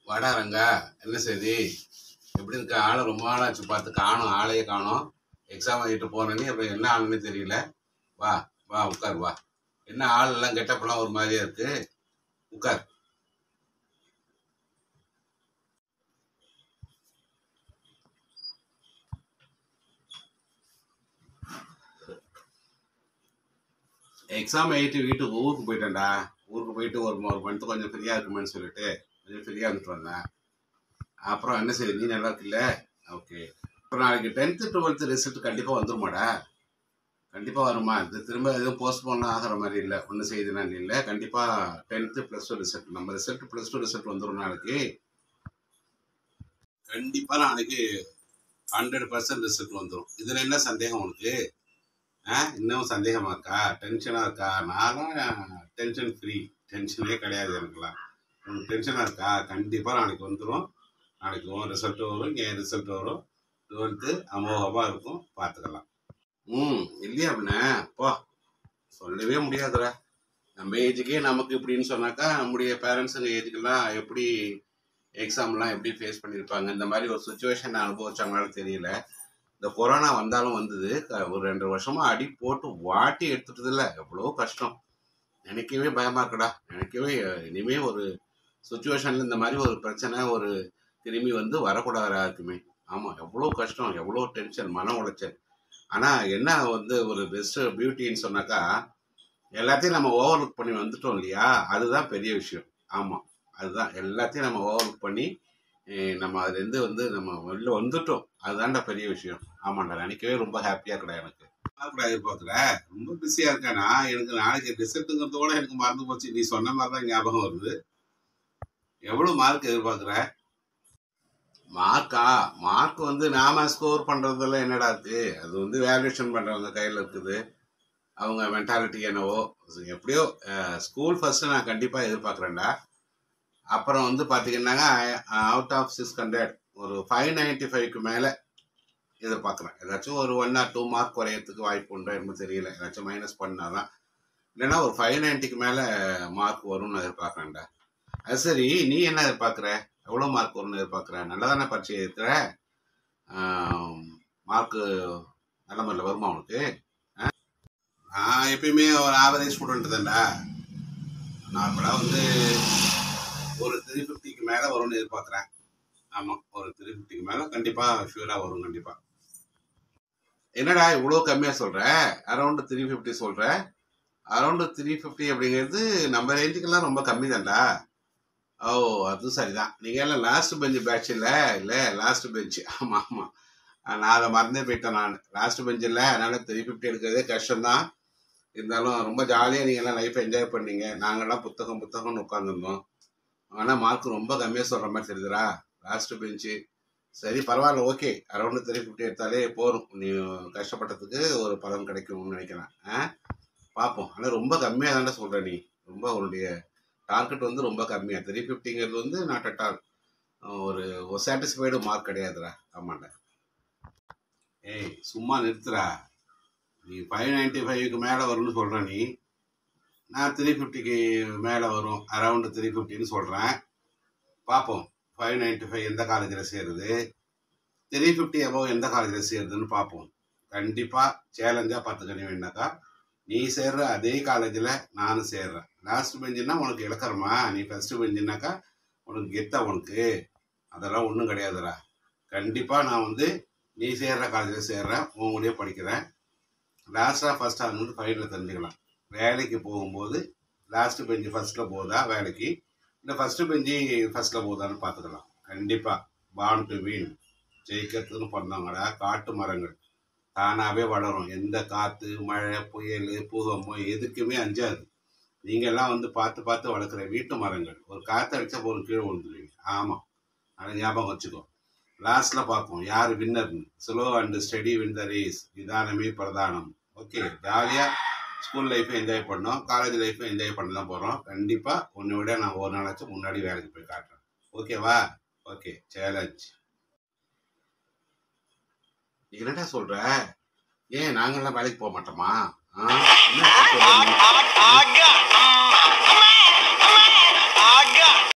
வாடா ரங்கா என்ன செய்தி எப்படி இருக்க ஆளை ரொம்ப நாள் ஆச்சு பார்த்து காணும் ஆளையே காணோம் எக்ஸாம் ஆகிட்டு போனேன்னு அப்புறம் என்ன ஆளுன்னு தெரியல வா வா உட்கார் வா என்ன ஆள் எல்லாம் கெட்டப்பெல்லாம் ஒரு மாதிரியா இருக்கு உட்கார் எக்ஸாம் எழுதிட்டு வீட்டுக்கு ஊருக்கு போயிட்டேன்டா ஊருக்கு போயிட்டு ஒரு ஒரு மந்த்து கொஞ்சம் ஃப்ரீயாக இருக்குமேன்னு சொல்லிட்டு கொஞ்சம் ஃப்ரீயாக இருந்துட்டு வந்தேன் அப்புறம் என்ன செய்யுது நீ நல்லா இருக்குல்ல ஓகே அப்புறம் நாளைக்கு டென்த்து டுவெல்த்து ரிசல்ட் கண்டிப்பாக வந்துருமாடா கண்டிப்பாக வருமா இது திரும்ப எதுவும் போஸ்ட்போன் ஆகிற மாதிரி இல்லை ஒன்றும் செய்யுதுனா இல்லை கண்டிப்பாக டென்த்து ப்ளஸ் டூ ரிசல்ட் நம்ம ரிசல்ட் ப்ளஸ் டூ ரிசல்ட் வந்துடும் நாளைக்கு கண்டிப்பாக நாளைக்கு ஹண்ட்ரட் பர்சன்ட் ரிசல்ட் வந்துடும் இதில் என்ன சந்தேகம் உனக்கு ஆ இன்னும் சந்தேகமா இருக்கா டென்ஷனாக இருக்கா நான்லாம் டென்ஷன் ஃப்ரீ டென்ஷனே கிடையாது எனக்குலாம் உனக்கு டென்ஷனாக இருக்கா கண்டிப்பாக நாளைக்கு வந்துடும் நாளைக்கு உன் ரிசல்ட் வரும் என் ரிசல்ட் வரும் டுவெல்த்து அமோகமாக இருக்கும் பார்த்துக்கலாம் ம் இல்லையா அப்படின்னா போ சொல்லவே முடியாதுடா நம்ம ஏஜுக்கே நமக்கு இப்படின்னு சொன்னாக்கா நம்முடைய பேரண்ட்ஸுங்க ஏஜுக்கெல்லாம் எப்படி எக்ஸாம்லாம் எப்படி ஃபேஸ் பண்ணியிருப்பாங்க இந்த மாதிரி ஒரு சுச்சுவேஷன் அனுபவிச்சாங்களான்னு தெரியல இந்த கொரோனா வந்தாலும் வந்தது க- ஒரு ரெண்டு வருஷமா அடி போட்டு வாட்டி எடுத்துட்டதில்ல எவ்வளோ கஷ்டம் நினைக்கவே பயமா இருக்குடா நினைக்கவே அஹ், இனிமே ஒரு சுச்சுவேஷன்ல இந்த மாதிரி ஒரு பிரச்சனை ஒரு திரும்பி வந்து வரக்கூடாது யாருக்குமே ஆமா எவ்வளோ கஷ்டம் எவ்வளோ டென்ஷன் மன உளைச்சல் ஆனா என்ன வந்து ஒரு பெஸ்ட் பியூட்டின்னு சொன்னாக்கா எல்லாத்தையும் நம்ம ஓவர் லுக் பண்ணி வந்துட்டோம் இல்லையா அதுதான் பெரிய விஷயம் ஆமா அதுதான் எல்லாத்தையும் நம்ம ஓவர் லுக் பண்ணி அஹ், நம்ம அதுலேருந்து வந்து நம்ம வெளில வந்துட்டோம் அதுதான்டா பெரிய விஷயம் ஆமாண்டா நினைக்கவே ரொம்ப ஹாப்பியா இருக்கடா எனக்கு கூட எதிர்பார்க்கல ரொம்ப பிஸியா இருக்கேனா எனக்கு நாளைக்கு ரிசல்ட்டுங்கிறதோட எனக்கு மறந்து போச்சு நீ சொன்ன மாதிரி தான் ஞாபகம் வருது எவ்வளவு மார்க் எதிர்பார்க்குற மார்க்கா மார்க் வந்து நாம ஸ்கோர் பண்றதெல்லாம் என்னடா இருக்கு அது வந்து வேல்யூஷன் பண்றவங்க கையில இருக்குது அவங்க மென்டாலிட்டி என்னவோ எப்படியோ ஸ்கூல் ஃபர்ஸ்ட் நான் கண்டிப்பா எதிர்பார்க்குறேன்டா அப்புறம் வந்து பார்த்தீங்கன்னாங்க அவுட் ஆஃப் சிக்ஸ் ஹண்ட்ரட் ஒரு ஃபைவ் நைன்டி ஃபைவ்க்கு மேலே எதிர்பார்க்குறேன் ஏதாச்சும் ஒரு ஒன் ஆர் டூ மார்க் குறையறதுக்கு வாய்ப்பு உண்டோ என்னமோ தெரியல ஏதாச்சும் மைனஸ் பண்ணாதான் இல்லைன்னா ஒரு ஃபைவ் நைன்ட்டிக்கு மேலே மார்க் வரும்னு எதிர்பார்க்குறேன்டா அது சரி நீ என்ன எதிர்பார்க்குற எவ்வளோ மார்க் வரும்னு எதிர்பார்க்குற நல்லா தானே பரிச்சை இருக்கிற மார்க்கு நல்ல முறையில் வருமா உனக்கு ஆ? நான் எப்பயுமே ஒரு ஆவரேஜ் ஸ்டூடெண்ட் தான்டா நார்மலாக வந்து ஒரு த்ரீ ஃபிஃப்டிக்கு மேலே வரும்னு எதிர்பார்க்குறேன் ஆமாம் ஒரு த்ரீ ஃபிஃப்டிக்கு மேலே கண்டிப்பாக ஷூராக வரும் கண்டிப்பாக என்னடா இவ்வளோ கம்மியாக சொல்கிற அரௌண்டு த்ரீ ஃபிஃப்டி சொல்கிற அரௌண்டு த்ரீ ஃபிஃப்டி அப்படிங்கிறது நம்ம ரேஞ்சுக்கெல்லாம் ரொம்ப கம்மி தான்டா ஓ அதுவும் சரிதான் நீங்கள் எல்லாம் லாஸ்ட் பெஞ்சு பேட்ச் இல்லை இல்லை லாஸ்ட் பெஞ்ச் ஆமாம் ஆமாம் நான் அதை மறந்தே போயிட்டேன் நான் லாஸ்ட் பெஞ்ச் இல்லை அதனால த்ரீ ஃபிஃப்டி எடுக்கிறதே கஷ்டம்தான் இருந்தாலும் ரொம்ப ஜாலியாக நீங்கள் எல்லாம் லைஃப் என்ஜாய் பண்ணீங்க நாங்கள்லாம் புத்தகம் புத்தகம்னு உட்காந்துருந்தோம் ஆனால் மார்க் ரொம்ப கம்மியாக சொல்கிற மாதிரி தெரியுதுடா லாஸ்ட் பெஞ்சு சரி பரவாயில்ல ஓகே அரௌண்ட் த்ரீ ஃபிஃப்டி எடுத்தாலே போதும் நீ கஷ்டப்பட்டதுக்கு ஒரு பலன் கிடைக்கும்னு நினைக்கிறேன் ஆ பார்ப்போம் ஆனால் ரொம்ப கம்மியாக தானே சொல்கிற நீ ரொம்ப உன்னுடைய டார்கெட் வந்து ரொம்ப கம்மியாக த்ரீ ஃபிஃப்டிங்கிறது வந்து நாட் அட் ஆல் ஒரு ஒரு சாட்டிஸ்ஃபைடு மார்க் கிடையாதுடா ஆமாண்டா ஏய் சும்மா நிறுத்துறா நீ ஃபைவ் நைன்ட்டி ஃபைவ்க்கு மேலே வரும்னு சொல்கிற நீ நான் த்ரீ ஃபிஃப்டிக்கு மேலே வரும் அரௌண்டு த்ரீ ஃபிஃப்டின்னு சொல்கிறேன் பார்ப்போம் ஃபைவ் நைன்ட்டி ஃபைவ் எந்த காலேஜில் சேருது த்ரீ ஃபிஃப்டி அபவ் எந்த காலேஜில் சேருதுன்னு பார்ப்போம் கண்டிப்பாக சேலஞ்சாக பார்த்துக்கணும் வேணாக்கா நீ சேர்ற அதே காலேஜில் நானும் சேர்றேன் லாஸ்ட் பெஞ்சுன்னா உனக்கு இலக்கரமா நீ ஃபஸ்ட்டு பெஞ்சுனாக்கா உனக்கு கெத்தா உனக்கு அதெல்லாம் ஒன்றும் கிடையாதுடா கண்டிப்பாக நான் வந்து நீ சேர்ற காலேஜில் சேர்றேன் உன் கூடயே படிக்கிறேன் லாஸ்ட்டாக ஃபஸ்ட் ஆகணும்னு ஃபைனல் தெரிஞ்சுக்கலாம் வேலைக்கு போகும்போது லாஸ்ட் பெஞ்சு ஃபர்ஸ்ட்டில் போதா வேலைக்கு இல்லை ஃபஸ்ட்டு பெஞ்சு ஃபர்ஸ்ட்டில் போதான்னு பார்த்துக்கலாம் கண்டிப்பாக பான் டு வீன் ஜெயிக்கிறதுன்னு பண்ணாங்கடா காட்டு மரங்கள் தானாகவே வளரும் எந்த காற்று மழை புயல் பூகம்பம் எதுக்குமே அஞ்சாது நீங்கள்லாம் வந்து பார்த்து பார்த்து வளர்க்குற வீட்டு மரங்கள் ஒரு காற்று அடித்தா போதும் கீழே விழுந்துருவீங்க ஆமாம் அதை ஞாபகம் வச்சுக்கோ லாஸ்ட்டில் பார்ப்போம் யார் வின்னர்னு slow and steady win the race நிதானமே பிரதானம் ஓகே ஜாலியாக ஸ்கூல் லைஃப்பை என்ஜாய் பண்ணோம் காலேஜ் லைஃப்பை என்ஜாய் பண்ண தான் போகிறோம் கண்டிப்பாக உன்னை விட நான் ஒரு நாளாச்சும் முன்னாடி வேலைக்கு போய் காட்டுறேன் ஓகேவா ஓகே சேலஞ்ச் நீ என்னடா சொல்ற ஏன் நாங்கெல்லாம் வேலைக்கு போக மாட்டோமா ஆ? என்ன இப்படி சொல்ற நீ? ஆகா